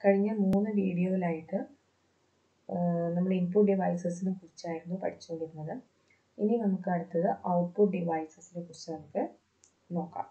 കഴിഞ്ഞ മൂന്ന് വീഡിയോയിലായിട്ട് നമ്മൾ ഇൻപുട്ട് ഡിവൈസസിനെ കുറിച്ചായിരുന്നു പഠിച്ചുകൊണ്ടിരുന്നത് ഇനി നമുക്ക് അടുത്തത് ഔട്ട്പുട്ട് ഡിവൈസസിനെ കുറിച്ച് നമുക്ക് നോക്കാം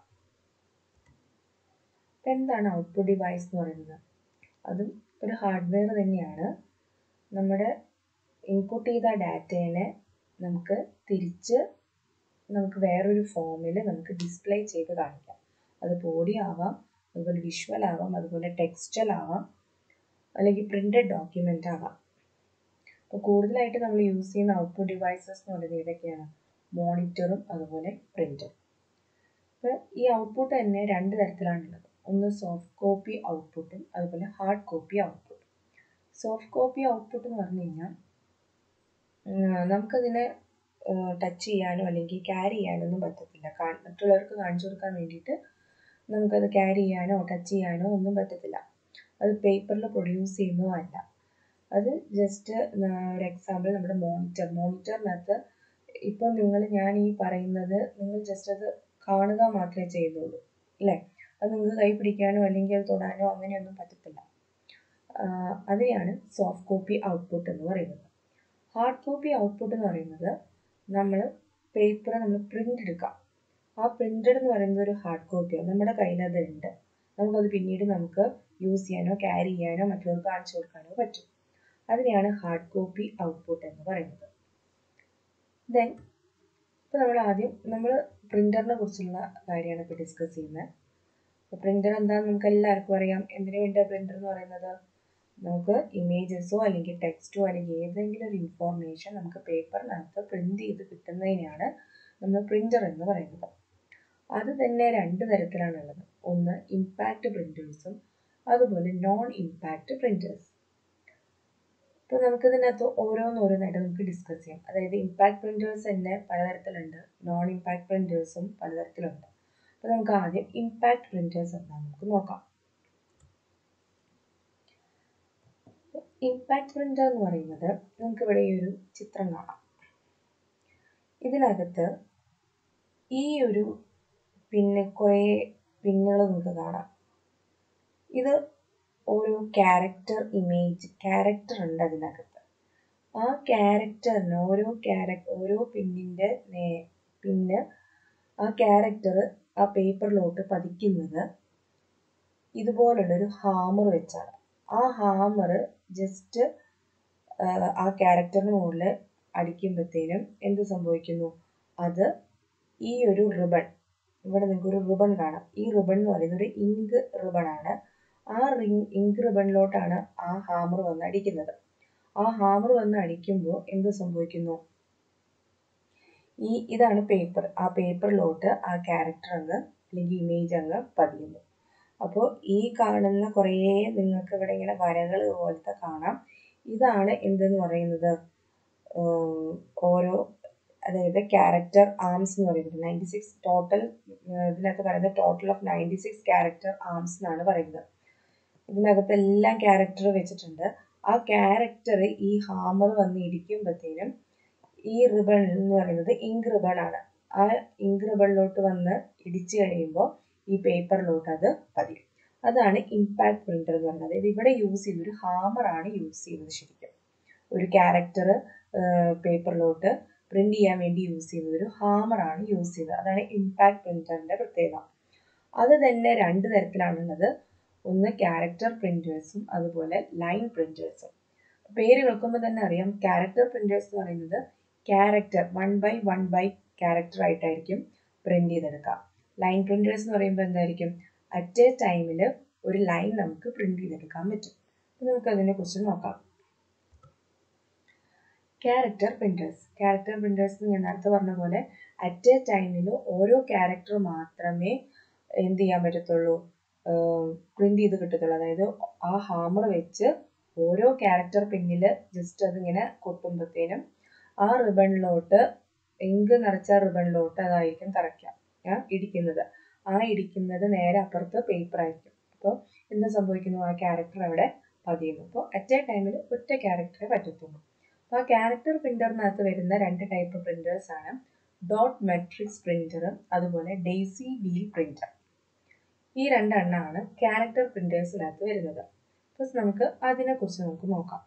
അപ്പം എന്താണ് ഔട്ട്പുട്ട് ഡിവൈസ് എന്ന് പറയുന്നത് അതും ഒരു ഹാർഡ്വെയർ തന്നെയാണ് നമ്മുടെ ഇൻപുട്ട് ചെയ്ത ഡാറ്റേനെ നമുക്ക് തിരിച്ച് നമുക്ക് വേറൊരു ഫോമിൽ നമുക്ക് ഡിസ്പ്ലേ ചെയ്ത് കാണിക്കാം അത് ബോഡി ആവാം അതുപോലെ വിഷ്വൽ ആവാം അതുപോലെ ടെക്സ്റ്റൽ ആവാം അല്ലെങ്കിൽ പ്രിന്റഡ് ഡോക്യുമെൻ്റ് ആവാം അപ്പോൾ കൂടുതലായിട്ട് നമ്മൾ യൂസ് ചെയ്യുന്ന ഔട്ട്പുട്ട് ഡിവൈസസ് എന്ന് പറയുന്നത് ഏതൊക്കെയാണ് മോണിറ്ററും അതുപോലെ പ്രിൻ്ററും അപ്പോൾ ഈ ഔട്ട്പുട്ട് തന്നെ രണ്ട് തരത്തിലാണുള്ളത് ഒന്ന് സോഫ്റ്റ് കോപ്പി ഔട്ട്പുട്ടും അതുപോലെ ഹാർഡ് കോപ്പി ഔട്ട്പുട്ടും സോഫ്റ്റ് കോപ്പി ഔട്ട്പുട്ട് എന്ന് പറഞ്ഞു കഴിഞ്ഞാൽ നമുക്കതിനെ ടച്ച് ചെയ്യാനോ അല്ലെങ്കിൽ ക്യാരി ചെയ്യാനൊന്നും പറ്റത്തില്ല മറ്റുള്ളവർക്ക് കാണിച്ചു കൊടുക്കാൻ വേണ്ടിയിട്ട് നമുക്കത് ക്യാരി ചെയ്യാനോ ടച്ച് ചെയ്യാനോ ഒന്നും പറ്റത്തില്ല അത് പേപ്പറിൽ പ്രൊഡ്യൂസ് ചെയ്യുന്നതോ അല്ല അത് ജസ്റ്റ് ഒരു എക്സാമ്പിൾ നമ്മുടെ മോണിറ്റർ മോണിറ്ററിനകത്ത് ഇപ്പം നിങ്ങൾ ഞാൻ ഈ പറയുന്നത് നിങ്ങൾ ജസ്റ്റ് അത് കാണുക മാത്രമേ ചെയ്യുന്നുള്ളൂ അല്ലേ അത് നിങ്ങൾക്ക് കൈ പിടിക്കാനോ അല്ലെങ്കിൽ അത് തൊടാനോ അങ്ങനെയൊന്നും പറ്റത്തില്ല അതിനെയാണ് സോഫ്റ്റ് കോപ്പി ഔട്ട്പുട്ട് എന്ന് പറയുന്നത് ഹാർഡ് കോപ്പി ഔട്ട്പുട്ട് എന്ന് പറയുന്നത് നമ്മൾ പേപ്പർ നമ്മൾ പ്രിൻ്റ് എടുക്കാം ആ പ്രിൻ്റഡ് എന്ന് പറയുന്നത് ഒരു ഹാർഡ് കോപ്പിയാണ് നമ്മുടെ കയ്യിൽ അത് ഉണ്ട് നമുക്കത് പിന്നീട് നമുക്ക് യൂസ് ചെയ്യാനോ ക്യാരി ചെയ്യാനോ മറ്റുള്ളവർക്ക് കാണിച്ചു കൊടുക്കാനോ പറ്റും അതിനെയാണ് ഹാർഡ് കോപ്പി ഔട്ട്പുട്ട് എന്ന് പറയുന്നത് ദെൻ ഇപ്പോൾ നമ്മൾ ആദ്യം നമ്മൾ പ്രിൻ്ററിനെ കുറിച്ചുള്ള കാര്യമാണ് ഇപ്പോൾ ഡിസ്കസ് ചെയ്യുന്നത് അപ്പോൾ പ്രിൻ്റർ എന്താണെന്ന് നമുക്ക് എല്ലാവർക്കും അറിയാം എന്തിനു വേണ്ടിയാണ് പ്രിൻ്റർ എന്ന് പറയുന്നത് നമുക്ക് ഇമേജസോ അല്ലെങ്കിൽ ടെക്സ്റ്റോ അല്ലെങ്കിൽ ഏതെങ്കിലും ഒരു ഇൻഫോർമേഷൻ നമുക്ക് പേപ്പറിനകത്ത് പ്രിൻ്റ് ചെയ്ത് കിട്ടുന്നതിനെയാണ് നമ്മൾ പ്രിൻ്റർ എന്ന് പറയുന്നത് അത് തന്നെ രണ്ട് തരത്തിലാണുള്ളത് ഒന്ന് ഇമ്പാക്റ്റ് പ്രിൻറ്റേഴ്സും അതുപോലെ നോൺ ഇമ്പാക്റ്റ് പ്രിൻറ്റേഴ്സ് ഇപ്പോൾ നമുക്കിതിനകത്ത് ഓരോന്നോരോന്നായിട്ട് നമുക്ക് ഡിസ്കസ് ചെയ്യാം അതായത് ഇമ്പാക്റ്റ് പ്രിൻറ്റേഴ്സ് തന്നെ പലതരത്തിലുണ്ട് നോൺ ഇമ്പാക്റ്റ് പ്രിൻറ്റേഴ്സും പലതരത്തിലുണ്ട് അപ്പോൾ നമുക്ക് ആദ്യം ഇമ്പാക്റ്റ് പ്രിൻറ്റേഴ്സ് എന്താണെന്ന് നമുക്ക് നോക്കാം ഇമ്പാക്റ്റ് പ്രിൻ്റർ എന്ന് പറയുന്നത് നമുക്കിവിടെ ഈ ഒരു ചിത്രം കാണാം ഇതിനകത്ത് ഈ ഒരു പിന്നെ കുറേ പിന്നുകൾ നമുക്ക് കാണാം ഇത് ഒരു ക്യാരക്ടർ ഇമേജ് ക്യാരക്ടർ ഉണ്ട് അതിനകത്ത് ആ ക്യാരക്ടറിന് ഓരോ ക്യാരക് ഓരോ പിന്നിൻ്റെ പിന്നെ ആ ക്യാരക്ടർ ആ പേപ്പറിലോട്ട് പതിക്കുന്നത് ഇതുപോലുള്ളൊരു ഹാമർ വെച്ചാണ് ആ ഹാമർ ജസ്റ്റ് ആ ക്യാരക്ടറിന് മുകളിൽ അടിക്കുമ്പോഴത്തേനും എന്ത് സംഭവിക്കുന്നു അത് ഈ ഒരു റിബൺ ഇവിടെ നിങ്ങൾക്ക് ഒരു റിബൺ കാണാം ഈ റിബൺ എന്ന് പറയുന്നത് ഒരു ഇങ്ക് റിബൺ ആണ് ആ റിങ് ഇങ്ക് റിബണിലോട്ടാണ് ആ ഹാമർ വന്ന് അടിക്കുന്നത് ആ ഹാമർ വന്ന് അടിക്കുമ്പോൾ എന്ത് സംഭവിക്കുന്നു ഈ ഇതാണ് പേപ്പർ ആ പേപ്പറിലോട്ട് ആ ക്യാരക്ടർ അങ്ങ് അല്ലെങ്കിൽ ഇമേജ് അങ്ങ് പതിയുന്നു അപ്പോൾ ഈ കാണുന്ന കുറേ നിങ്ങൾക്ക് ഇവിടെ ഇങ്ങനെ വരകൾ പോലത്തെ കാണാം ഇതാണ് എന്തെന്ന് പറയുന്നത് ഓരോ അതായത് ക്യാരക്ടർ ആംസ് എന്ന് പറയുന്നത് നയൻറ്റി സിക്സ് ടോട്ടൽ ഇതിനകത്ത് പറയുന്നത് total of ninety six character arms എന്നാണ് പറയുന്നത് ഇതിനകത്ത് എല്ലാം ക്യാരക്ടർ വെച്ചിട്ടുണ്ട് ആ ക്യാരക്ടർ ഈ ഹാമർ വന്ന് ഇടിക്കുമ്പോഴത്തേനും ഈ റിബൺ എന്ന് പറയുന്നത് ഇങ്ക് റിബൺ ആണ് ആ ഇങ്ക് റിബണിലോട്ട് വന്ന് ഇടിച്ചു കഴിയുമ്പോൾ ഈ പേപ്പറിലോട്ട് അത് പതിയും അതാണ് ഇമ്പാക്ട് പ്രിന്റർ എന്ന് പറയുന്നത് അതായത് ഇവിടെ യൂസ് ചെയ്ത ഒരു ഹാമർ ആണ് യൂസ് ചെയ്യുന്നത് ശരിക്കും ഒരു ക്യാരക്ടർ പേപ്പറിലോട്ട് പ്രിന്റ് ചെയ്യാൻ വേണ്ടി യൂസ് ചെയ്യുന്നത് ഒരു ഹാമർ ആണ് യൂസ് ചെയ്തത് അതാണ് ഇമ്പാക്ട് പ്രിന്ററിന്റെ പ്രത്യേകത അത് തന്നെ രണ്ട് തരത്തിലാണുള്ളത് ഒന്ന് ക്യാരക്ടർ പ്രിന്റേഴ്സും അതുപോലെ ലൈൻ പ്രിന്റേഴ്സും പേര് കേൾക്കുമ്പോൾ തന്നെ അറിയാം ക്യാരക്ടർ പ്രിന്റേഴ്സ് എന്ന് പറയുന്നത് character one by one by character ആയിട്ടായിരിക്കും പ്രിന്റ് ചെയ്തെടുക്കുക ലൈൻ പ്രിന്റേഴ്സ് എന്ന് പറയുമ്പോൾ എന്തായിരിക്കും അറ്റ് എ ടൈമിൽ ഒരു ലൈൻ നമുക്ക് പ്രിന്റ് ചെയ്തെടുക്കാൻ പറ്റും അപ്പോൾ നമുക്ക് അതിനെ കുറിച്ച് നോക്കാം ക്യാരക്ടർ പ്രിന്റേഴ്സ് ക്യാരക്ടർ പ്രിന്റേഴ്സ് ഞാൻ നേരത്തെ പറഞ്ഞ പോലെ അറ്റ് എ ടൈമിൽ ഓരോ ക്യാരക്ടർ മാത്രമേ എന്ത് ചെയ്യാൻ പറ്റത്തുള്ളൂ പ്രിന്റ് ചെയ്ത് കിട്ടത്തുള്ളൂ അതായത് ആ ഹാമർ വെച്ച് ഓരോ ക്യാരക്ടർ പിന്നിൽ ജസ്റ്റ് അതിങ്ങനെ കൊട്ടുമ്പോഴത്തേനും ആ റിബണിലോട്ട് ഇങ്ക് നിറച്ച റിബണിലോട്ട് അതായിരിക്കും തറയ്ക്കുക ഇടിക്കുന്നത് ആ ഇടിക്കുന്നത് നേരെ അപ്പുറത്ത് പേപ്പർ ആയിരിക്കും അപ്പോൾ എന്ത് സംഭവിക്കുന്നു ആ ക്യാരക്ടർ അവിടെ പതിയുന്നു അപ്പോൾ അറ്റ് എ ടൈമിൽ ഒറ്റ ക്യാരക്ടറെ പറ്റത്തുള്ളൂ അപ്പോൾ ആ ക്യാരക്ടർ പ്രിന്ററിനകത്ത് വരുന്ന രണ്ട് ടൈപ്പ് പ്രിന്റേഴ്സ് ആണ് ഡോട്ട് മെട്രിക്സ് പ്രിന്റർ അതുപോലെ ഡെയ്സി വീൽ പ്രിന്റർ ഈ രണ്ടെണ്ണമാണ് ക്യാരക്ടർ പ്രിന്റേഴ്സിനകത്ത് വരുന്നത് ഫസ്റ്റ് നമുക്ക് അതിനെക്കുറിച്ച് നമുക്ക് നോക്കാം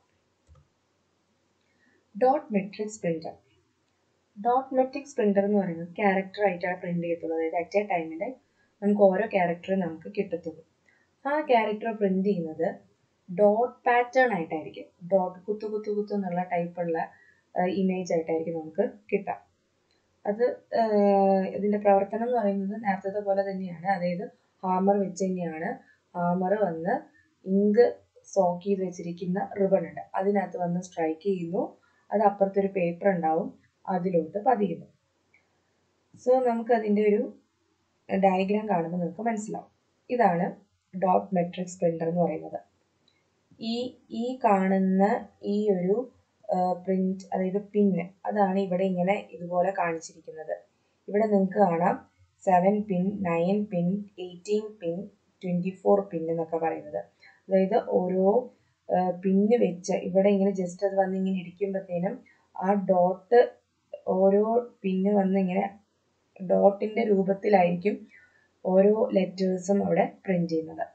dot matrix printer dot matrix printer എന്ന് പറയുന്നത് ക്യാരക്ടർ ആയിട്ടാണ് പ്രിന്റ് ചെയ്യത്തുള്ളൂ അതായത് അറ്റ് എ ടൈമിൽ നമുക്ക് ഓരോ ക്യാരക്ടർ നമുക്ക് കിട്ടത്തുള്ളൂ ആ ക്യാരക്ടർ പ്രിന്റ് ചെയ്യുന്നത് ഡോട്ട് പാറ്റേൺ ആയിട്ടായിരിക്കും ഡോട്ട് കുത്തു കുത്തു കുത്തു എന്നുള്ള ടൈപ്പുള്ള ഇമേജ് ആയിട്ടായിരിക്കും നമുക്ക് കിട്ടുക അത് ഇതിന്റെ പ്രവർത്തനം എന്ന് പറയുന്നത് നേരത്തെ പോലെ തന്നെയാണ് അതായത് ഹാമർ വെച്ച് തന്നെയാണ് ഹാമർ വന്ന് ഇങ്ക് സോക്ക് ചെയ്ത് വെച്ചിരിക്കുന്ന റിബൺ ഉണ്ട് അതിനകത്ത് വന്ന് സ്ട്രൈക്ക് ചെയ്യുന്നു അത് അപ്പുറത്തൊരു പേപ്പർ ഉണ്ടാവും അതിലോട്ട് പതിയുന്നു സോ നമുക്ക് അതിൻ്റെ ഒരു ഡയഗ്രാം കാണുമ്പോൾ നിങ്ങൾക്ക് മനസ്സിലാവും ഇതാണ് ഡോട്ട് മെട്രിക്സ് പ്രിന്റർ എന്ന് പറയുന്നത് ഈ ഈ കാണുന്ന ഈ ഒരു പ്രിന്റ് അതായത് പിന്ന് അതാണ് ഇവിടെ ഇങ്ങനെ ഇതുപോലെ കാണിച്ചിരിക്കുന്നത് ഇവിടെ നിങ്ങൾക്ക് കാണാം seven pin nine pin eighteen pin twenty four pin എന്നൊക്കെ പറയുന്നത് അതായത് ഓരോ പിന്ന് വെച്ച് ഇവിടെ ഇങ്ങനെ ജസ്റ്റ് അത് വന്ന് ഇങ്ങനെ ഇരിക്കുമ്പോഴത്തേനും ആ ഡോട്ട് ഓരോ പിന്ന് വന്ന് ഇങ്ങനെ ഡോട്ടിന്റെ രൂപത്തിലായിരിക്കും ഓരോ ലെറ്റേഴ്സും അവിടെ പ്രിന്റ് ചെയ്യുന്നത്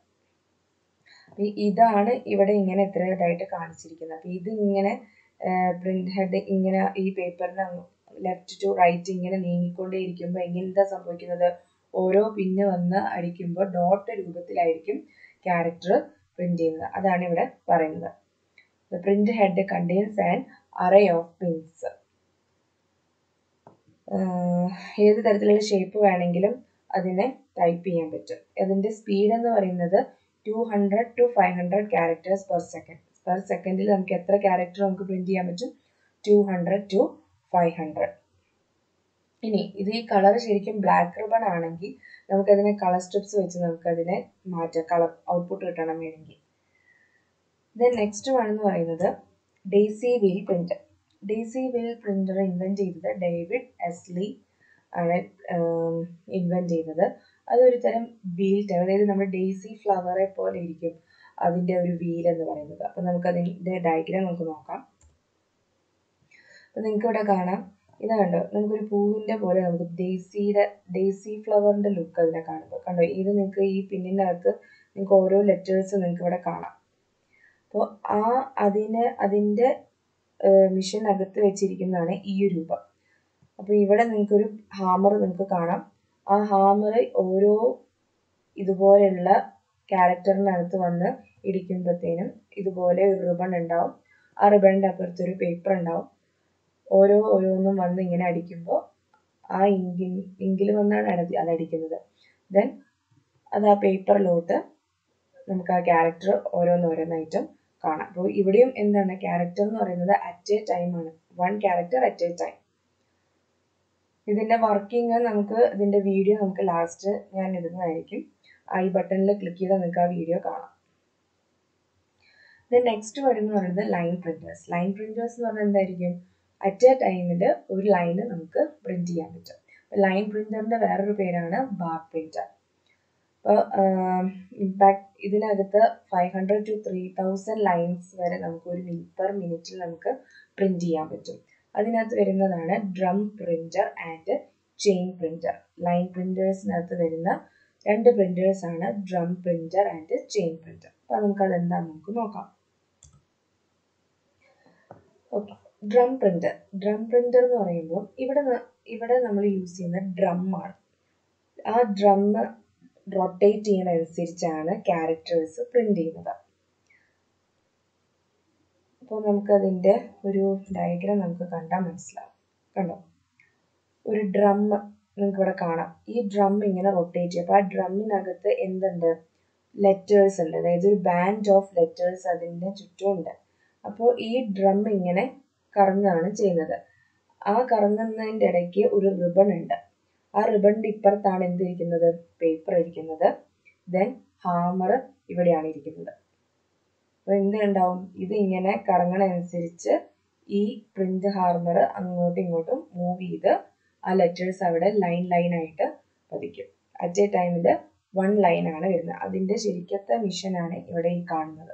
ഇതാണ് ഇവിടെ ഇങ്ങനെ ഇത്ര ഇതായിട്ട് കാണിച്ചിരിക്കുന്നത് അപ്പൊ ഇത് ഇങ്ങനെ പ്രിന്റ് ഹെഡ് ഇങ്ങനെ ഈ പേപ്പറിന് ലെഫ്റ്റ് ടു റൈറ്റ് ഇങ്ങനെ നീങ്ങിക്കൊണ്ടേ ഇരിക്കുമ്പോൾ എങ്ങനെന്താ സംഭവിക്കുന്നത് ഓരോ പിന്ന് വന്ന് അടിക്കുമ്പോൾ ഡോട്ട് രൂപത്തിലായിരിക്കും ക്യാരക്ടർ പ്രിന്റ് ചെയ്യുന്നത് അതാണ് ഇവിടെ പറയുന്നത് the print head contains an array of pins ഏത് തരത്തിലുള്ള ഷേപ്പ് വേണമെങ്കിലും അതിനെ ടൈപ്പ് ചെയ്യാൻ പറ്റും അതിന്റെ സ്പീഡ് എന്ന് പറയുന്നത് two hundred to five hundred characters per second per സെക്കൻഡിൽ നമുക്ക് എത്ര ക്യാരക്ടർ നമുക്ക് പ്രിന്റ് ചെയ്യാൻ പറ്റും two hundred to five hundred ഇനി ഇത് ഈ കളർ ശരിക്കും ബ്ലാക്ക് റിബൺ ആണെങ്കിൽ നമുക്കതിനെ കളർ സ്ട്രിപ്സ് വെച്ച് നമുക്കതിനെ മാറ്റാം കളർ ഔട്ട്പുട്ട് കിട്ടണം വേണമെങ്കിൽ ദെൻ നെക്സ്റ്റ് വൺ എന്ന് പറയുന്നത് daisy wheel printer daisy wheel printer invent ചെയ്തത് ഡേവിഡ് എസ്ലി ആണ് ഇൻവെന്റ് ചെയ്തത് അതൊരു തരം വീൽ ടൈപ്പ് അതായത് നമ്മുടെ ഡേസി ഫ്ലവറെ പോലെ ഇരിക്കും അതിന്റെ ഒരു വീൽ എന്ന് പറയുന്നത് അപ്പൊ നമുക്ക് അതിന്റെ ഡയഗ്രാം നമുക്ക് നോക്കാം അപ്പൊ നിങ്ങൾക്ക് ഇവിടെ കാണാം ഇത് കണ്ടോ നമുക്കൊരു പൂവിന്റെ പോലെ നമുക്ക് ഡേസിയുടെ ഡേസി ഫ്ലവറിന്റെ ലുക്ക് അതിനെ കാണുമ്പോൾ കണ്ടോ ഇത് നിങ്ങൾക്ക് ഈ പിന്നിനകത്ത് നിങ്ങൾക്ക് ഓരോ ലെറ്റേഴ്സ് നിങ്ങൾക്ക് ഇവിടെ കാണാം അപ്പോൾ ആ അതിന് അതിന്റെ മിഷനകത്ത് വെച്ചിരിക്കുന്നതാണ് ഈ ഒരു രൂപം അപ്പോൾ ഇവിടെ നിങ്ങൾക്കൊരു ഹാമർ നിങ്ങൾക്ക് കാണാം ആ ഹാമർ ഓരോ ഇതുപോലെയുള്ള ക്യാരക്ടറിനകത്ത് വന്ന് ഇടിക്കുമ്പോഴത്തേനും ഇതുപോലെ ഒരു റിബൺ ഉണ്ടാവും ആ റിബണിൻ്റെ അപ്പുറത്ത് ഒരു പേപ്പർ ഉണ്ടാവും ഓരോ ഓരോന്നും വന്ന് ഇങ്ങനെ അടിക്കുമ്പോൾ ആ ഇങ്കിൽ ഇങ്കിൽ വന്നാണ് അടി അത് അടിക്കുന്നത് ദെൻ അത് ആ പേപ്പറിലോട്ട് നമുക്ക് ആ ക്യാരക്ടർ ഓരോന്നോരോന്നായിട്ടും കാണാം അപ്പോൾ ഇവിടെയും എന്താണ് ക്യാരക്ടർ എന്ന് പറയുന്നത് അറ്റ് എ ടൈം ആണ് one character at a time ഇതിന്റെ വർക്കിംഗ് നമുക്ക് ഇതിന്റെ വീഡിയോ നമുക്ക് ലാസ്റ്റ് ഞാൻ ഇടുന്നതായിരിക്കും ഐ ബട്ടണിൽ ക്ലിക്ക് ചെയ്താൽ നിങ്ങൾക്ക് ആ വീഡിയോ കാണാം ദെൻ നെക്സ്റ്റ് വരുന്നത് പറയുന്നത് ലൈൻ പ്രിന്റേഴ്സ് ലൈൻ പ്രിന്റേഴ്സ് എന്ന് പറഞ്ഞാൽ എന്തായിരിക്കും അറ്റ് എ ടൈമിൽ ഒരു ലൈന് നമുക്ക് പ്രിന്റ് ചെയ്യാൻ പറ്റും ലൈൻ പ്രിന്ററിന്റെ വേറൊരു പേരാണ് ബാർ പ്രിന്റർ അപ്പോൾ ഇമ്പാക്ട് ഇതിനകത്ത് five hundred to three thousand lines വരെ നമുക്ക് ഒരു മിനിറ്റ് പെർ മിനിറ്റിൽ നമുക്ക് പ്രിന്റ് ചെയ്യാൻ പറ്റും അതിനകത്ത് വരുന്നതാണ് drum printer and chain printer line പ്രിന്റേഴ്സിനകത്ത് വരുന്ന രണ്ട് പ്രിന്റേഴ്സ് ആണ് drum printer and chain printer അപ്പൊ നമുക്ക് അതെന്താന്ന് നമുക്ക് നോക്കാം okay drum printer drum printer എന്ന് പറയുമ്പോൾ ഇവിടെ ഇവിടെ നമ്മൾ യൂസ് ചെയ്യുന്ന ഡ്രം ആണ് ആ ഡ്രം റൊട്ടേറ്റ് ചെയ്യുന്നതനുസരിച്ചാണ് ക്യാരക്ടേഴ്സ് പ്രിന്റ് ചെയ്യുന്നത് അപ്പോൾ നമുക്കതിൻ്റെ ഒരു ഡയഗ്രാം നമുക്ക് കണ്ടാൽ മനസ്സിലാവും കണ്ടോ ഒരു ഡ്രം നിങ്ങൾക്ക് ഇവിടെ കാണാം ഈ ഡ്രം ഇങ്ങനെ റൊട്ടേറ്റ് ചെയ്യും അപ്പോൾ ആ ഡ്രമ്മിനകത്ത് എന്തുണ്ട് ലെറ്റേഴ്സ് ഉണ്ട് അതായത് ഒരു ബാൻഡ് ഓഫ് ലെറ്റേഴ്സ് അതിൻ്റെ ചുറ്റുമുണ്ട് അപ്പോൾ ഈ ഡ്രം ഇങ്ങനെ കറങ്ങാണ് ചെയ്യുന്നത് ആ കറങ്ങുന്നതിൻ്റെ ഇടയ്ക്ക് ഒരു റിബൺ ഉണ്ട് ആ റിബണിൻ്റെ ഇപ്പുറത്താണ് എന്ത് ഇരിക്കുന്നത് പേപ്പർ ഇരിക്കുന്നത് ദെൻ ഹാമർ ഇവിടെയാണ് ഇരിക്കുന്നത് അപ്പോൾ എന്ത് ഉണ്ടാവും ഇത് ഇങ്ങനെ കറങ്ങണനുസരിച്ച് ഈ പ്രിന്റ് ഹാർമർ അങ്ങോട്ടും ഇങ്ങോട്ടും മൂവ് ചെയ്ത് ആ ലെറ്റേഴ്സ് അവിടെ ലൈൻ ലൈൻ ആയിട്ട് പതിക്കും അറ്റ് എ ടൈമിൽ വൺ ലൈൻ ആണ് വരുന്നത് അതിന്റെ ശരിക്കത്തെ മിഷനാണ് ഇവിടെ ഈ കാണുന്നത്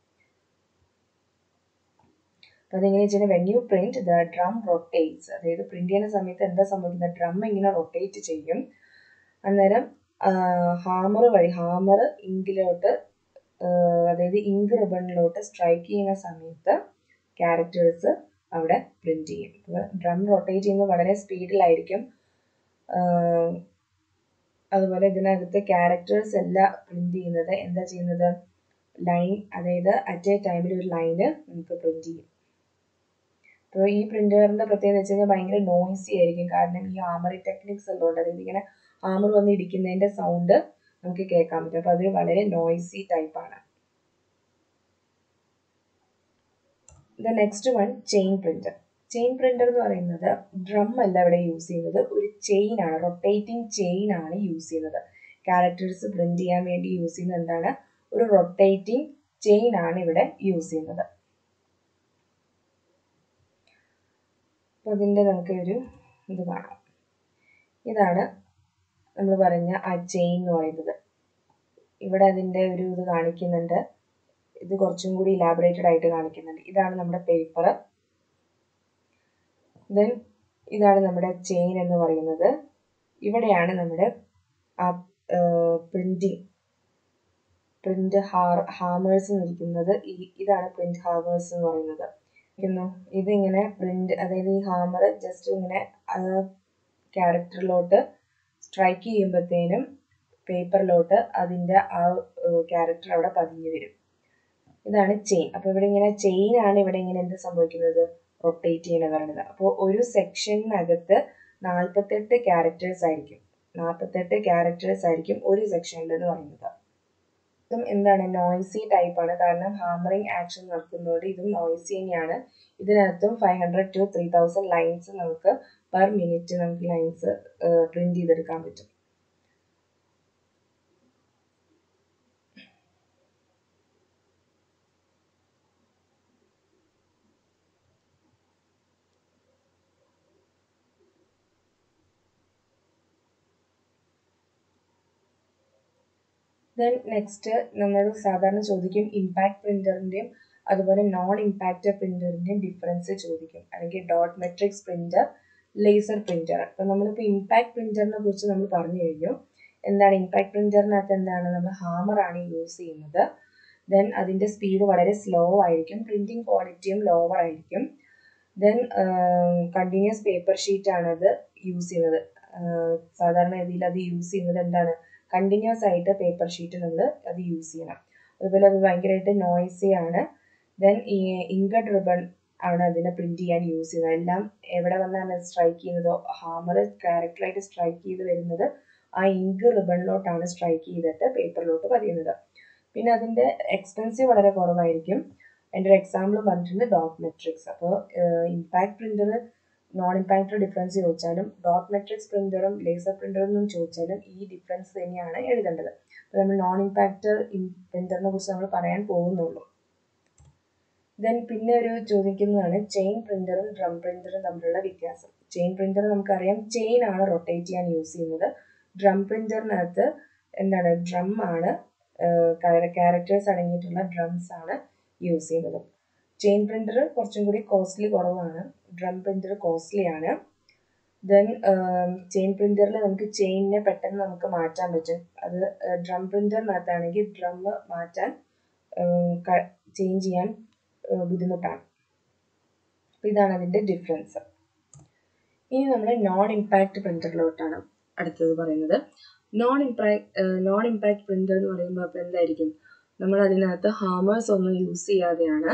അപ്പോൾ അതെങ്ങനെ വെച്ചാൽ when you print the drum rotates അതായത് പ്രിന്റ് ചെയ്യുന്ന സമയത്ത് എന്താ സംഭവിക്കുന്നത് ഡ്രം ഇങ്ങനെ റൊട്ടേറ്റ് ചെയ്യും അന്നേരം ഹാമർ വഴി ഹാമർ ഇങ്കിലോട്ട് അതായത് ഇങ്ക് റിബണിലോട്ട് സ്ട്രൈക്ക് ചെയ്യുന്ന സമയത്ത് ക്യാരക്ടേഴ്സ് അവിടെ പ്രിന്റ് ചെയ്യും ഇപ്പോൾ ഡ്രം റൊട്ടേറ്റ് ചെയ്യുന്നത് വളരെ സ്പീഡിലായിരിക്കും അതുപോലെ ഇതിനകത്ത് ക്യാരക്ടേഴ്സ് എല്ലാം പ്രിന്റ് ചെയ്യുന്നത് എന്താ ചെയ്യുന്നത് ലൈൻ അതായത് അറ്റ് എ ടൈമിൽ ഒരു ലൈന് നമുക്ക് പ്രിന്റ് ചെയ്യും അപ്പോൾ ഈ പ്രിന്ററിന്റെ പ്രത്യേകത വെച്ച് കഴിഞ്ഞാൽ ഭയങ്കര നോയ്സി ആയിരിക്കും കാരണം ഈ ആമറി ടെക്നിക്സ് ഉള്ളതുകൊണ്ട് അതായത് ഇങ്ങനെ ആമർ വന്ന് ഇടിക്കുന്നതിന്റെ സൗണ്ട് നമുക്ക് കേൾക്കാൻ പറ്റും അപ്പോൾ അതൊരു വളരെ നോയ്സി ടൈപ്പാണ് the next one chain printer chain printer എന്ന് പറയുന്നത് ഡ്രം അല്ല ഇവിടെ യൂസ് ചെയ്യുന്നത് ഒരു ചെയിൻ ആണ് റൊട്ടേറ്റിംഗ് ചെയിൻ ആണ് യൂസ് ചെയ്യുന്നത് ക്യാരക്ടേഴ്സ് പ്രിന്റ് ചെയ്യാൻ വേണ്ടി യൂസ് ചെയ്യുന്നത് എന്താണ് ഒരു റൊട്ടേറ്റിംഗ് ചെയിൻ ആണ് ഇവിടെ യൂസ് ചെയ്യുന്നത് അപ്പോൾ ഇതിൻ്റെ നമുക്ക് ഒരു ഇത് കാണാം ഇതാണ് നമ്മൾ പറഞ്ഞ ആ ചെയിൻ എന്ന് പറയുന്നത് ഇവിടെ അതിൻ്റെ ഒരു ഇത് കാണിക്കുന്നുണ്ട് ഇത് കുറച്ചും കൂടി ഇലാബറേറ്റഡ് ആയിട്ട് കാണിക്കുന്നുണ്ട് ഇതാണ് നമ്മുടെ പേപ്പർ ദെൻ ഇതാണ് നമ്മുടെ ചെയിൻ എന്ന് പറയുന്നത് ഇവിടെയാണ് നമ്മുടെ ആ പ്രിന്റിങ് പ്രിന്റ് ഹാർ ഹാമേഴ്സ് എന്നിരിക്കുന്നത് ഈ ഇതാണ് പ്രിന്റ് ഹാമേഴ്സ് എന്ന് പറയുന്നത് ഇതിങ്ങനെ പ്രിന്റ് അതായത് ഈ ഹാമർ ജസ്റ്റ് ഇങ്ങനെ ക്യാരക്ടറിലോട്ട് സ്ട്രൈക്ക് ചെയ്യുമ്പോഴത്തേനും പേപ്പറിലോട്ട് അതിൻ്റെ ആ ക്യാരക്ടർ അവിടെ പതിഞ്ഞു വരും ഇതാണ് ചെയിൻ അപ്പോൾ ഇവിടെ ഇങ്ങനെ ചെയിൻ ആണ് ഇവിടെ ഇങ്ങനെ എന്ത് സംഭവിക്കുന്നത് റൊട്ടേറ്റ് ചെയ്യണ പറയുന്നത് അപ്പോൾ ഒരു സെക്ഷനകത്ത് നാൽപ്പത്തെട്ട് ക്യാരക്ടേഴ്സ് ആയിരിക്കും നാൽപ്പത്തെട്ട് ക്യാരക്ടേഴ്സ് ആയിരിക്കും ഒരു സെക്ഷനിൽ എന്ന് പറയുന്നത് ഇതും എന്താണ് നോയ്സി ടൈപ്പ് ആണ് കാരണം ഹാമറിങ് ആക്ഷൻ നടക്കുന്നതുകൊണ്ട് ഇതും നോയ്സി തന്നെയാണ് ഇതിനകത്തും five hundred to three thousand lines നമുക്ക് പെർ മിനിറ്റ് നമുക്ക് ലൈൻസ് പ്രിന്റ് ചെയ്തെടുക്കാൻ പറ്റും ദെൻ നെക്സ്റ്റ് നമ്മൾ സാധാരണ ചോദിക്കും ഇമ്പാക്ട് പ്രിന്ററിൻ്റെയും അതുപോലെ നോൺ ഇമ്പാക്റ്റ് പ്രിന്ററിൻ്റെയും ഡിഫറൻസ് ചോദിക്കും അല്ലെങ്കിൽ dot matrix printer laser printer അപ്പം നമ്മളിപ്പോൾ ഇമ്പാക്ട് പ്രിന്ററിനെ കുറിച്ച് നമ്മൾ പറഞ്ഞു കഴിഞ്ഞു എന്താണ് ഇമ്പാക്ട് പ്രിന്ററിനകത്ത് എന്താണ് നമ്മൾ ഹാമർ ആണ് യൂസ് ചെയ്യുന്നത് ദെൻ അതിൻ്റെ സ്പീഡ് വളരെ സ്ലോ ആയിരിക്കും പ്രിന്റിംഗ് ക്വാളിറ്റിയും ലോവർ ആയിരിക്കും ദെൻ കണ്ടിന്യൂസ് പേപ്പർ ഷീറ്റ് ആണ് അത് യൂസ് ചെയ്യുന്നത് സാധാരണ രീതിയിൽ അത് യൂസ് ചെയ്യുന്നത് എന്താണ് കണ്ടിന്യൂസ് ആയിട്ട് പേപ്പർ ഷീറ്റ് നമ്മൾ അത് യൂസ് ചെയ്യണം അതുപോലെ അത് ഭയങ്കരമായിട്ട് നോയ്സി ആണ് ദെൻ ഈ ഇങ്കഡ് റിബൺ ആണ് അതിനെ പ്രിന്റ് ചെയ്യാൻ യൂസ് ചെയ്യുന്നത് എല്ലാം എവിടെ വന്നാണ് സ്ട്രൈക്ക് ചെയ്യുന്നതോ ഹാമർ ക്യാരക്ടറായിട്ട് സ്ട്രൈക്ക് ചെയ്ത് വരുന്നത് ആ ഇങ്ക് റിബണിലോട്ടാണ് സ്ട്രൈക്ക് ചെയ്തിട്ട് പേപ്പറിലോട്ട് പതിയുന്നത് പിന്നെ അതിൻ്റെ എക്സ്പെൻസീവ് വളരെ കുറവായിരിക്കും എൻ്റെ ഒരു എക്സാമ്പിൾ പറഞ്ഞിട്ടുണ്ട് ഡോട്ട് മെട്രിക്സ് അപ്പോൾ impact printer non impact difference ചോദിച്ചാലും ഡോട്ട് മെട്രിക്സ് പ്രിന്ററും ലേസർ പ്രിന്ററും ചോദിച്ചാലും ഈ ഡിഫറൻസ് തന്നെയാണ് എഴുതേണ്ടത് അപ്പോൾ നമ്മൾ നോൺ ഇമ്പാക്ട് പ്രിന്ററിനെ കുറിച്ച് നമ്മൾ പറയാൻ പോകുന്നുള്ളൂ ദെൻ പിന്നെ ഒരു ചോദിക്കുന്നതാണ് ചെയിൻ പ്രിന്ററും ഡ്രം പ്രിന്ററും തമ്മിലുള്ള വ്യത്യാസം ചെയിൻ പ്രിന്റർ നമുക്കറിയാം ചെയിൻ ആണ് റൊട്ടേറ്റ് ചെയ്യാൻ യൂസ് ചെയ്യുന്നത് ഡ്രം പ്രിന്ററിനകത്ത് എന്താണ് ഡ്രം ആണ് ക്യാരക്ടേഴ്സ് അടങ്ങിയിട്ടുള്ള ഡ്രംസ് ആണ് യൂസ് ചെയ്യുന്നത് ചെയിൻ പ്രിന്റർ കുറച്ചും കൂടി കോസ്റ്റ്ലി കുറവാണ് ഡ്രം പ്രിന്റർ കോസ്റ്റ്ലി ആണ് ദെൻ ചെയിൻ പ്രിന്ററിൽ നമുക്ക് ചെയിനിനെ പെട്ടെന്ന് നമുക്ക് മാറ്റാൻ പറ്റും അത് ഡ്രം പ്രിന്ററിനകത്താണെങ്കിൽ ഡ്രം മാറ്റാൻ ചേഞ്ച് ചെയ്യാൻ ബുദ്ധിമുട്ടാണ് അപ്പോൾ ഇതാണ് അതിൻ്റെ ഡിഫറൻസ് ഇനി നമ്മൾ നോൺ ഇമ്പാക്റ്റ് പ്രിന്ററിലോട്ടാണ് അടുത്തത് പറയുന്നത് non impact non impact printer എന്ന് പറയുമ്പോൾ അപ്പോൾ എന്തായിരിക്കും നമ്മൾ അതിനകത്ത് ഹാമേഴ്സ് ഒന്നും യൂസ് ചെയ്യാതെയാണ്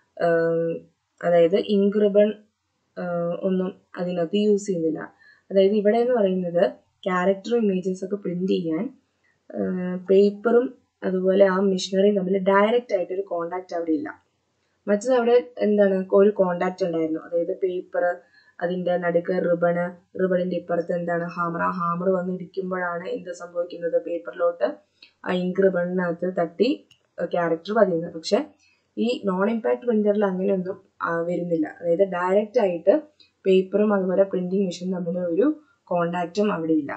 അതായത് ഇങ്ക് റിബൺ ഒന്നും അതിനകത്ത് യൂസ് ചെയ്യുന്നില്ല അതായത് ഇവിടെ എന്ന് പറയുന്നത് ക്യാരക്ടർ ഇമേജസ് ഒക്കെ പ്രിന്റ് ചെയ്യാൻ പേപ്പറും അതുപോലെ ആ മെഷീനറിയും തമ്മിൽ ഡയറക്റ്റ് ആയിട്ട് ഒരു കോണ്ടാക്ട് അവിടെ ഇല്ല മറ്റത് അവിടെ എന്താണ് ഒരു കോണ്ടാക്ട് ഉണ്ടായിരുന്നു അതായത് പേപ്പർ അതിൻ്റെ നടുക്ക് റിബണ് റിബണിൻ്റെ ഇപ്പുറത്ത് എന്താണ് ഹാമർ ആ ഹാമർ വന്ന് ഇടിക്കുമ്പോഴാണ് എന്ത് സംഭവിക്കുന്നത് പേപ്പറിലോട്ട് ആ ഇങ്ക് റിബണിനകത്ത് തട്ടി ക്യാരക്ടർ പതിയുന്നത് പക്ഷെ ഈ നോൺ ഇമ്പാക്ട് പ്രിന്ററിൽ അങ്ങനെയൊന്നും വരുന്നില്ല അതായത് ഡയറക്റ്റ് ആയിട്ട് പേപ്പറും അതുപോലെ പ്രിന്റിംഗ് മെഷീൻ തമ്മിൽ ഒരു കോണ്ടാക്റ്റും അവിടെ ഇല്ല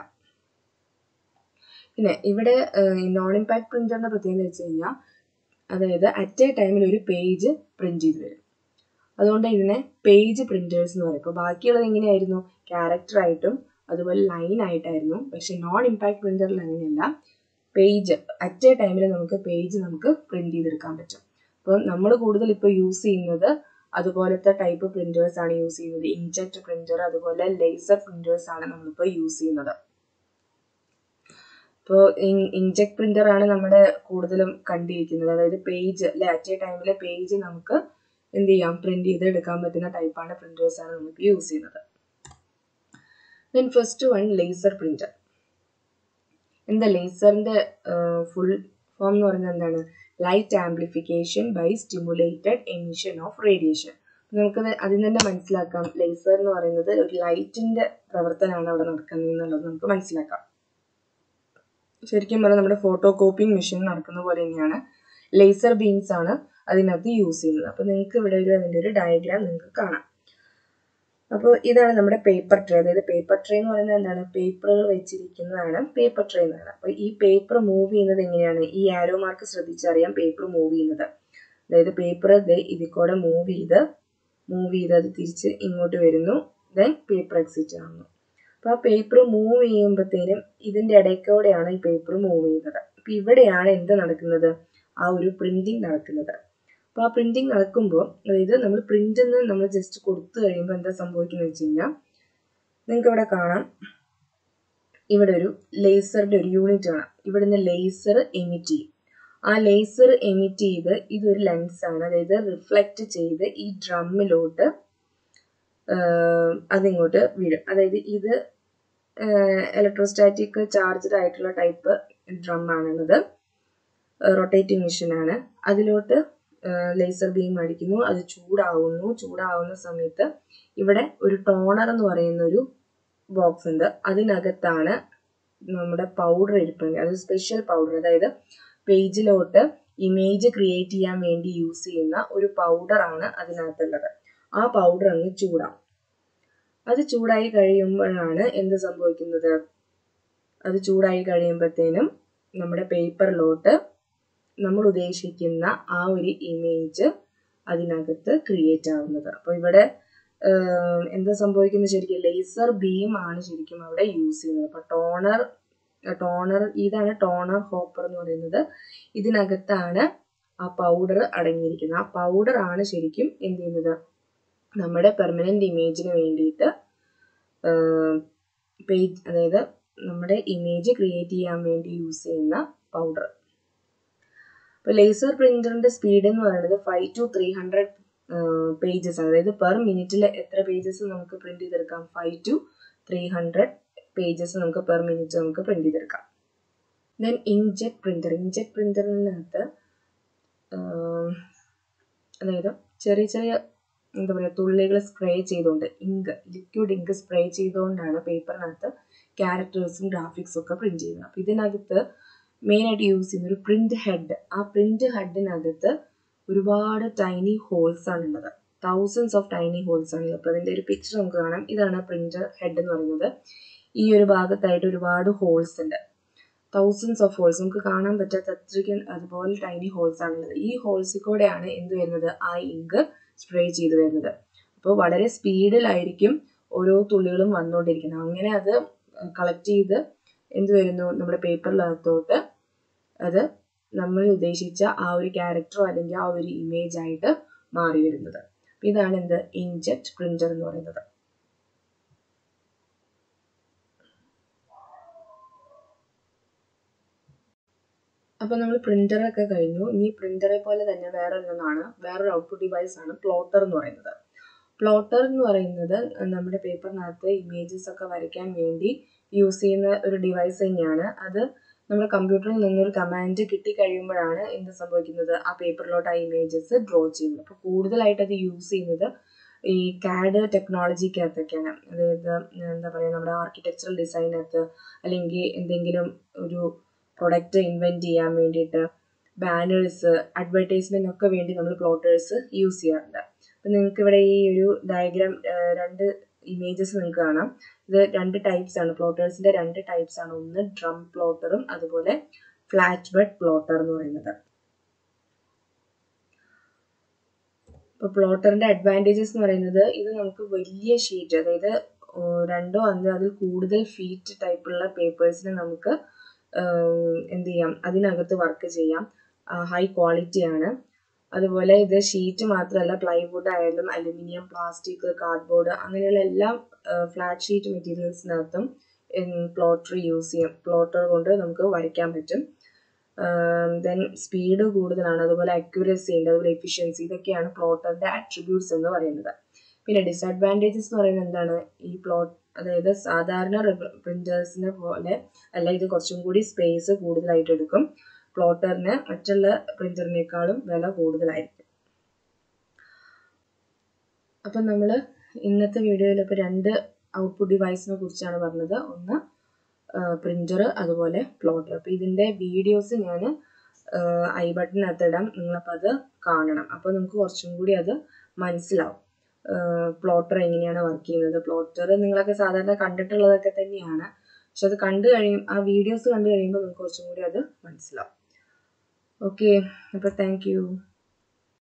പിന്നെ ഇവിടെ നോൺ ഇമ്പാക്ട് പ്രിന്ററിന്റെ പ്രത്യേകത വെച്ച് കഴിഞ്ഞാൽ അതായത് അറ്റ് എ ടൈമിൽ ഒരു പേജ് പ്രിന്റ് ചെയ്ത് വരും അതുകൊണ്ട് ഇതിനെ പേജ് പ്രിന്റേഴ്സ് എന്ന് പറയും അപ്പോൾ ബാക്കിയുള്ളത് എങ്ങനെയായിരുന്നു ക്യാരക്ടർ ആയിട്ടും അതുപോലെ ലൈൻ ആയിട്ടായിരുന്നു പക്ഷെ നോൺ ഇമ്പാക്ട് പ്രിന്ററിൽ അങ്ങനെയല്ല പേജ് അറ്റ് എ ടൈമിൽ നമുക്ക് പേജ് നമുക്ക് പ്രിന്റ് ചെയ്തെടുക്കാൻ പറ്റും അപ്പോൾ നമ്മൾ കൂടുതൽ ഇപ്പോൾ യൂസ് ചെയ്യുന്നത് അതുപോലത്തെ ടൈപ്പ് പ്രിന്റേഴ്സ് ആണ് യൂസ് ചെയ്യുന്നത് ഇൻജെക്ട് പ്രിന്റർ അതുപോലെ ലേസർ പ്രിന്റേഴ്സ് ആണ് നമ്മളിപ്പോൾ യൂസ് ചെയ്യുന്നത് ഇപ്പോൾ ഇൻജെക്ട് പ്രിന്റർ ആണ് നമ്മുടെ കൂടുതലും കണ്ടിരിക്കുന്നത് അതായത് പേജ് അല്ലെ അറ്റ് എ ടൈമിൽ പേജ് നമുക്ക് എന്ത് ചെയ്യാം പ്രിന്റ് ചെയ്ത് എടുക്കാൻ പറ്റുന്ന ടൈപ്പാണ് പ്രിന്റേഴ്സ് ആണ് നമുക്ക് യൂസ് ചെയ്യുന്നത് then first one laser printer എന്താ ലേസറിന്റെ ഫുൾ ഫോം എന്ന് പറയുന്നത് എന്താണ് light amplification by stimulated emission of radiation നമുക്കത് അതിൽ തന്നെ മനസ്സിലാക്കാം ലേസർ എന്ന് പറയുന്നത് ഒരു ലൈറ്റിന്റെ പ്രവർത്തനമാണ് അവിടെ നടക്കുന്നത് എന്നുള്ളത് നമുക്ക് മനസ്സിലാക്കാം ശരിക്കും പറഞ്ഞാൽ നമ്മുടെ ഫോട്ടോ കോപ്പിംഗ് മെഷീൻ നടക്കുന്ന പോലെ തന്നെയാണ് ലേസർ ബീംസ് ആണ് അതിനകത്ത് യൂസ് ചെയ്യുന്നത് അപ്പോൾ നിങ്ങൾക്ക് ഇവിടെ ഒരു അതിൻ്റെ ഒരു ഡയഗ്രാം നിങ്ങൾക്ക് കാണാം അപ്പോൾ ഇതാണ് നമ്മുടെ പേപ്പർ ട്രേ അതായത് പേപ്പർ ട്രേ എന്ന് പറയുന്നത് എന്താണ് പേപ്പറുകൾ വെച്ചിരിക്കുന്നതാണ് പേപ്പർ ട്രേ എന്നാണ് അപ്പോൾ ഈ പേപ്പർ മൂവ് ചെയ്യുന്നത് എങ്ങനെയാണ് ഈ ആരോ മാർക്ക് ശ്രദ്ധിച്ചറിയാം പേപ്പർ മൂവ് ചെയ്യുന്നത് അതായത് പേപ്പർ ഇതിൽ കൂടെ മൂവ് ചെയ്ത് മൂവ് ചെയ്ത് അത് തിരിച്ച് ഇങ്ങോട്ട് വരുന്നു ദെൻ പേപ്പർ എക്സിറ്റ് ആവുന്നു അപ്പോൾ ആ പേപ്പർ മൂവ് ചെയ്യുമ്പോഴത്തേനും ഇതിൻ്റെ ഇടയ്ക്കൂടെയാണ് ഈ പേപ്പർ മൂവ് ചെയ്യുന്നത് അപ്പോൾ ഇവിടെയാണ് എന്ത് നടക്കുന്നത് ആ ഒരു പ്രിന്റിങ് നടക്കുന്നത് അപ്പോൾ ആ പ്രിന്റിങ് നടക്കുമ്പോൾ അതായത് നമ്മൾ പ്രിന്റിൽ നിന്ന് നമ്മൾ ജസ്റ്റ് കൊടുത്തു കഴിയുമ്പോൾ എന്താ സംഭവിക്കുന്നത് വെച്ച് കഴിഞ്ഞാൽ നിങ്ങൾക്ക് ഇവിടെ കാണാം ഇവിടെ ഒരു ലേസറിന്റെ ഒരു യൂണിറ്റ് കാണാം ഇവിടെ നിന്ന് ലേസർ എമിറ്റ് ചെയ്യും ആ ലേസർ എമിറ്റ് ചെയ്ത് ഇതൊരു ലെൻസ് ആണ് അതായത് റിഫ്ലക്റ്റ് ചെയ്ത് ഈ ഡ്രമ്മിലോട്ട് അതിങ്ങോട്ട് വീഴും അതായത് ഇത് ഇലക്ട്രോസ്റ്റാറ്റിക് ചാർജ്ഡ് ആയിട്ടുള്ള ടൈപ്പ് ഡ്രം ആണുള്ളത് റൊട്ടേറ്റിംഗ് മെഷീനാണ് അതിലോട്ട് ലേസർ ബീം അടിക്കുന്നു അത് ചൂടാവുന്നു ചൂടാവുന്ന സമയത്ത് ഇവിടെ ഒരു ടോണർ എന്ന് പറയുന്ന ഒരു ബോക്സ് ഉണ്ട് അതിനകത്താണ് നമ്മുടെ പൗഡർ ഇരിപ്പുണ്ട് അത് സ്പെഷ്യൽ പൗഡർ അതായത് പേജിലോട്ട് ഇമേജ് ക്രിയേറ്റ് ചെയ്യാൻ വേണ്ടി യൂസ് ചെയ്യുന്ന ഒരു പൗഡർ ആണ് അതിനകത്തുള്ളത് ആ പൗഡർ അങ്ങ് ചൂടാവും അത് ചൂടായി കഴിയുമ്പോഴാണ് എന്ത് സംഭവിക്കുന്നത് അത് ചൂടായി കഴിയുമ്പോഴത്തേനും നമ്മുടെ പേപ്പറിലോട്ട് നമ്മൾ ഉദ്ദേശിക്കുന്ന ആ ഒരു ഇമേജ് അതിനകത്ത് ക്രിയേറ്റ് ആവുന്നത് അപ്പോൾ ഇവിടെ എന്താ സംഭവിക്കുന്നത് ശരിക്കും ലേസർ ബീം ആണ് ശരിക്കും അവിടെ യൂസ് ചെയ്യുന്നത് അപ്പോൾ ടോണർ ടോണർ ഇതാണ് ടോണർ ഹോപ്പർ എന്ന് പറയുന്നത് ഇതിനകത്താണ് ആ പൗഡർ അടങ്ങിയിരിക്കുന്നത് ആ പൗഡർ ആണ് ശരിക്കും എന്ത് ചെയ്യുന്നത് നമ്മുടെ പെർമനന്റ് ഇമേജിന് വേണ്ടിയിട്ട് പേജ് അതായത് നമ്മുടെ ഇമേജ് ക്രിയേറ്റ് ചെയ്യാൻ വേണ്ടി യൂസ് ചെയ്യുന്ന പൗഡർ ഇപ്പോൾ ലേസർ പ്രിന്ററിന്റെ സ്പീഡ് എന്ന് പറയുന്നത് five to three hundred pages ആണ് അതായത് പെർ മിനിറ്റിൽ എത്ര പേജസ് നമുക്ക് പ്രിന്റ് ചെയ്തെടുക്കാം five to three hundred pages നമുക്ക് പെർ മിനിറ്റ് നമുക്ക് പ്രിന്റ് ചെയ്തെടുക്കാം ദെൻ ഇൻജെറ്റ് പ്രിന്റർ ഇൻജെറ്റ് പ്രിന്ററിനകത്ത് അതായത് ചെറിയ ചെറിയ എന്താ പറയുക തുള്ളികൾ സ്പ്രേ ചെയ്തുകൊണ്ട് ഇങ്ക് ലിക്വിഡ് ഇങ്ക് സ്പ്രേ ചെയ്തുകൊണ്ടാണ് പേപ്പറിനകത്ത് ക്യാരക്ടേഴ്സും ഗ്രാഫിക്സും ഒക്കെ പ്രിന്റ് ചെയ്യുന്നത് അപ്പോൾ ഇതിനകത്ത് മെയിനായിട്ട് യൂസ് ചെയ്യുന്ന ഒരു പ്രിന്റ് ഹെഡ് ആ പ്രിന്റ് ഹെഡിനകത്ത് ഒരുപാട് ടൈനി ഹോൾസ് ആണ് ഉള്ളത് തൗസൻഡ്സ് ഓഫ് ടൈനി ഹോൾസ് ആണ് അപ്പോൾ അതിൻ്റെ ഒരു പിക്ചർ നമുക്ക് കാണാം ഇതാണ് പ്രിന്റ് ഹെഡ് എന്ന് പറയുന്നത് ഈ ഒരു ഭാഗത്തായിട്ട് ഒരുപാട് ഹോൾസ് ഉണ്ട് തൗസൻഡ്സ് ഓഫ് ഹോൾസ് നമുക്ക് കാണാൻ പറ്റാത്ത അത്രയ്ക്ക് അതുപോലെ ടൈനി ഹോൾസ് ആണുള്ളത് ഈ ഹോൾസിൽ കൂടെയാണ് എന്ത് വരുന്നത് ആ ഇങ്ക് സ്പ്രേ ചെയ്ത് വരുന്നത് അപ്പോൾ വളരെ സ്പീഡിലായിരിക്കും ഓരോ തുള്ളികളും വന്നുകൊണ്ടിരിക്കുന്നത് അങ്ങനെ അത് കളക്ട് ചെയ്ത് എന്ത് വരുന്നു നമ്മുടെ പേപ്പറിനകത്തോട്ട് അത് നമ്മൾ ഉദ്ദേശിച്ച ആ ഒരു ക്യാരക്ടറോ അല്ലെങ്കിൽ ആ ഒരു ഇമേജ് ആയിട്ട് മാറി വരുന്നത് ഇതാണ് എന്ത് ഇൻജെറ്റ് പ്രിന്റർ എന്ന് പറയുന്നത് അപ്പോൾ നമ്മൾ പ്രിന്ററൊക്കെ കഴിഞ്ഞു ഇനി പ്രിന്ററെ പോലെ തന്നെ വേറെ ഒന്നാണ് വേറൊരു ഔട്ട്പുട്ട് ഡിവൈസ് ആണ് പ്ലോട്ടർ എന്ന് പറയുന്നത് പ്ലോട്ടർ എന്ന് പറയുന്നത് നമ്മുടെ പേപ്പറിനകത്ത് ഇമേജസ് ഒക്കെ വരയ്ക്കാൻ വേണ്ടി യൂസ് ചെയ്യുന്ന ഒരു ഡിവൈസ് തന്നെയാണ് അത് നമ്മുടെ കമ്പ്യൂട്ടറിൽ നിന്നൊരു കമാൻഡ് കിട്ടിക്കഴിയുമ്പോഴാണ് എന്ത് സംഭവിക്കുന്നത് ആ പേപ്പറിലോട്ട് ആ ഇമേജസ് ഡ്രോ ചെയ്യുന്നത് അപ്പോൾ കൂടുതലായിട്ട് അത് യൂസ് ചെയ്യുന്നത് ഈ കാഡ് ടെക്നോളജിക്കകത്തൊക്കെയാണ് അതായത് എന്താ പറയുക നമ്മുടെ ആർക്കിടെക്ചറൽ ഡിസൈനകത്ത് അല്ലെങ്കിൽ എന്തെങ്കിലും ഒരു പ്രൊഡക്റ്റ് ഇൻവെൻറ്റ് ചെയ്യാൻ വേണ്ടിയിട്ട് ബാനേഴ്സ് അഡ്വർടൈസ്മെന്റ് ഒക്കെ വേണ്ടി നമ്മൾ പ്ലോട്ടേഴ്സ് യൂസ് ചെയ്യാറുണ്ട് അപ്പം നിങ്ങൾക്ക് ഇവിടെ ഈ ഒരു ഡയഗ്രാം രണ്ട് ഇമേജസ് നിങ്ങൾക്ക് കാണാം ഇത് രണ്ട് ടൈപ്സ് ആണ് പ്ലോട്ടേഴ്സിന്റെ രണ്ട് ടൈപ്സ് ആണ് ഒന്ന് ഡ്രം പ്ലോട്ടറും അതുപോലെ ഫ്ലാറ്റ് ബെഡ് പ്ലോട്ടർ എന്ന് പറയുന്നത് ഇപ്പോൾ പ്ലോട്ടറിന്റെ അഡ്വാൻറ്റേജസ് എന്ന് പറയുന്നത് ഇത് നമുക്ക് വലിയ ഷീറ്റ് അതായത് രണ്ടോ അഞ്ചോ അതിൽ കൂടുതൽ ഫീറ്റ് ടൈപ്പുള്ള പേപ്പേഴ്സിന് നമുക്ക് എന്ത് ചെയ്യാം അതിനകത്ത് വർക്ക് ചെയ്യാം ഹൈ ക്വാളിറ്റിയാണ് അതുപോലെ ഇത് ഷീറ്റ് മാത്രമല്ല പ്ലൈവുഡ് ആയാലും അലുമിനിയം പ്ലാസ്റ്റിക് കാർഡ്ബോർഡ് അങ്ങനെയുള്ള എല്ലാ ഫ്ലാറ്റ് ഷീറ്റ് മെറ്റീരിയൽസിനകത്തും പ്ലോട്ടർ യൂസ് ചെയ്യാം പ്ലോട്ടർ കൊണ്ട് നമുക്ക് വരയ്ക്കാൻ പറ്റും ദെൻ സ്പീഡ് കൂടുതലാണ് അതുപോലെ അക്യുറസി ഉണ്ട് അതുപോലെ എഫിഷ്യൻസി ഇതൊക്കെയാണ് പ്ലോട്ടറിന്റെ ആട്രിബ്യൂട്ട്സ് എന്ന് പറയുന്നത് പിന്നെ ഡിസഡ്വാൻറ്റേജസ് എന്ന് പറയുന്നത് എന്താണ് ഈ പ്ലോട്ട് അതായത് സാധാരണ പ്രിന്റേഴ്സിനെ പോലെ അല്ല ഇത് കുറച്ചും കൂടി സ്പേസ് കൂടുതലായിട്ട് എടുക്കും പ്ലോട്ടറിന് മറ്റുള്ള പ്രിന്ററിനേക്കാളും വില കൂടുതലായിരിക്കും അപ്പം നമ്മൾ ഇന്നത്തെ വീഡിയോയിൽ ഇപ്പോൾ രണ്ട് ഔട്ട്പുട്ട് ഡിവൈസിനെ കുറിച്ചാണ് പറഞ്ഞത് ഒന്ന് പ്രിന്റർ അതുപോലെ പ്ലോട്ടർ അപ്പോൾ ഇതിൻ്റെ വീഡിയോസ് ഞാൻ ഐ ബട്ടണിനകത്ത് ഇടാം നിങ്ങളപ്പോൾ അത് കാണണം അപ്പോൾ നമുക്ക് കുറച്ചും കൂടി അത് മനസ്സിലാവും പ്ലോട്ടർ എങ്ങനെയാണ് വർക്ക് ചെയ്യുന്നത് പ്ലോട്ടർ നിങ്ങളൊക്കെ സാധാരണ കണ്ടിട്ടുള്ളതൊക്കെ തന്നെയാണ് പക്ഷെ അത് കണ്ടു കഴിയും ആ വീഡിയോസ് കണ്ടു കഴിയുമ്പോൾ നമുക്ക് കുറച്ചും കൂടി അത് മനസ്സിലാവും ഓക്കെ അപ്പോൾ താങ്ക്